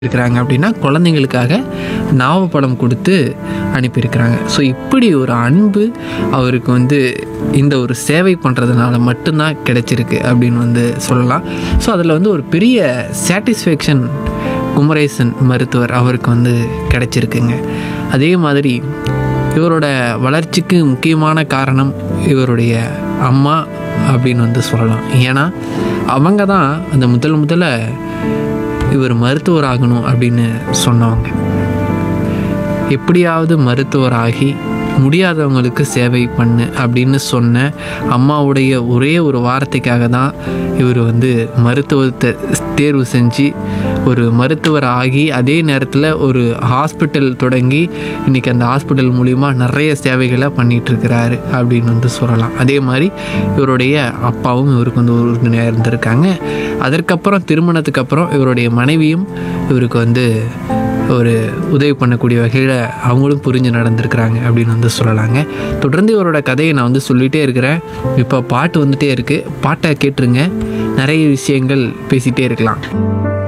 இருக்கிறாங்க அப்படின்னா குழந்தைங்களுக்காக நாவப்பழம் கொடுத்து அனுப்பியிருக்கிறாங்க ஸோ இப்படி ஒரு அன்பு அவருக்கு வந்து இந்த ஒரு சேவை பண்ணுறதுனால மட்டும்தான் கிடைச்சிருக்கு அப்படின்னு வந்து சொல்லலாம் ஸோ அதில் வந்து ஒரு பெரிய சாட்டிஸ்ஃபேக்ஷன் குமரேசன் மருத்துவர் அவருக்கு வந்து கிடைச்சிருக்குங்க அதே மாதிரி இவரோட வளர்ச்சிக்கு முக்கியமான காரணம் இவருடைய அம்மா அப்படின்னு வந்து சொல்லலாம் ஏன்னா அவங்க தான் அந்த முதல் முதல்ல இவர் மருத்துவர் ஆகணும் அப்படின்னு சொன்னவங்க எப்படியாவது மருத்துவராகி முடியாதவங்களுக்கு சேவை பண்ணு அப்படின்னு சொன்ன அம்மாவுடைய ஒரே ஒரு வார்த்தைக்காக தான் இவர் வந்து மருத்துவத்தை தேர்வு செஞ்சு ஒரு மருத்துவர் ஆகி அதே நேரத்தில் ஒரு ஹாஸ்பிட்டல் தொடங்கி இன்றைக்கி அந்த ஹாஸ்பிட்டல் மூலிமா நிறைய சேவைகளை பண்ணிகிட்டு இருக்கிறாரு அப்படின்னு வந்து சொல்லலாம் அதே மாதிரி இவருடைய அப்பாவும் இவருக்கு வந்து உறுதுணையாக இருந்திருக்காங்க அதற்கப்புறம் திருமணத்துக்கு அப்புறம் இவருடைய மனைவியும் இவருக்கு வந்து ஒரு உதவி பண்ணக்கூடிய வகையில் அவங்களும் புரிஞ்சு நடந்திருக்கிறாங்க அப்படின்னு வந்து சொல்லலாங்க தொடர்ந்து இவரோட கதையை நான் வந்து சொல்லிகிட்டே இருக்கிறேன் இப்போ பாட்டு வந்துட்டே இருக்குது பாட்டை கேட்டுருங்க நிறைய விஷயங்கள் பேசிகிட்டே இருக்கலாம்